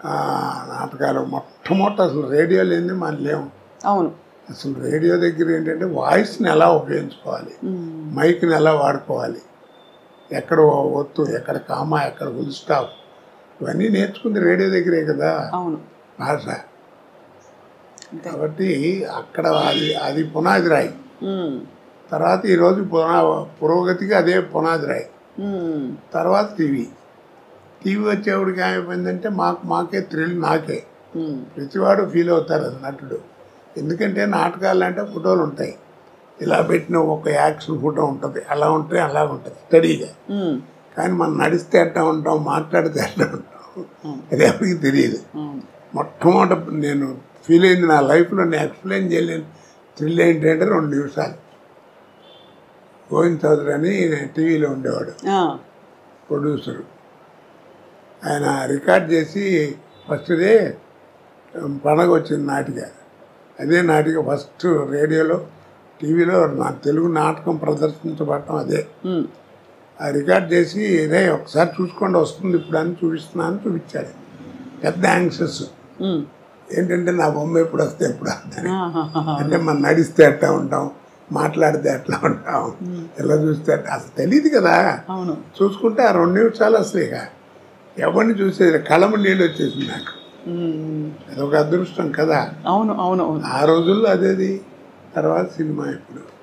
ఆ, నాటకాలు మొట్టమొదటి అసలు రేడియో లేని మనం లేము అవును అసలు రేడియో దగ్గర ఏంటంటే వాయిస్ని ఎలా ఉపయోగించుకోవాలి ఉమ్, మైక్ని ఎలా వాడుకోవాలి ఎక్కడ ఒత్తు ఎక్కడ కామా ఎక్కడ ఫుల్ స్టాప్ ఇవన్నీ నేర్చుకుంది రేడియో దగ్గరే కదా అవును భాష అంతే కాబట్టి అక్కడ అది అది పునాది రాయి ఉమ్, తర్వాత ఈరోజు పునా పురోగతికి అదే పునాది రాయి ఉమ్, తర్వాత టీవీ టీవీ వచ్చేవాడికి ఏమైపోయిందంటే మాకు మాకే థ్రిల్ నాకే ఉమ్, ప్రతివాడు ఫీల్ అవుతారు అది నటుడు ఎందుకంటే నాటకాలు అంటే ఫోటోలు ఉంటాయి ఇలా పెట్టిన ఒక యాక్షన్ ఫోటో ఉంటుంది అలా ఉంటే అలా ఉంటుంది స్టడీగా ఉమ్, కానీ మనం నడిస్తే ఎట్లా ఉంటాం మాట్లాడితే ఎట్లా ఉంటాం ఉమ్, అది ఎవరికి తెలియదు ఉమ్, మొట్టమొదటి నేను ఫీల్ అయింది నా లైఫ్లో నేను ఎక్స్ప్లెయిన్ చేయలేను థ్రిల్ ఏంటంటే రెండు నిమిషాలు గోవింద్ చౌదరి అని టీవీలో ఉండేవాడు ఆ, ప్రొడ్యూసరు ఆయన రికార్డ్ చేసి ఫస్ట్ డే పండగ వచ్చింది నాటిక అదే నాటిక ఫస్ట్ రేడియోలో టీవీలో నా తెలుగు నాటకం ప్రదర్శించబడటం అదే ఉమ్, ఆ రికార్డ్ చేసి రే ఒకసారి చూసుకోండి వస్తుంది ఇప్పుడు అని చూపిస్తున్నాను చూపించాడు పెద్ద యాంగ్షస్ ఉమ్, ఏంటంటే నా బొమ్మ ఎప్పుడు వస్తే ఎప్పుడు వస్తుంది ఆహాహా. అంటే మనం నడిస్తే ఎట్లా ఉంటాం మాట్లాడితే ఎట్లా ఉంటాం ఎలా చూస్తే ఎట్లా అసలు తెలియదు కదా అవును చూసుకుంటే ఆ రెండు నిమిషాలు అసలు ఇక ఎవరిని చూసేది కళ్ళము నీళ్ళు వచ్చేసింది నాకు ఉమ్, అదొక అదృష్టం కదా అవును అవును అవును ఆ రోజుల్లో అదేది తర్వాత సినిమా ఇప్పుడు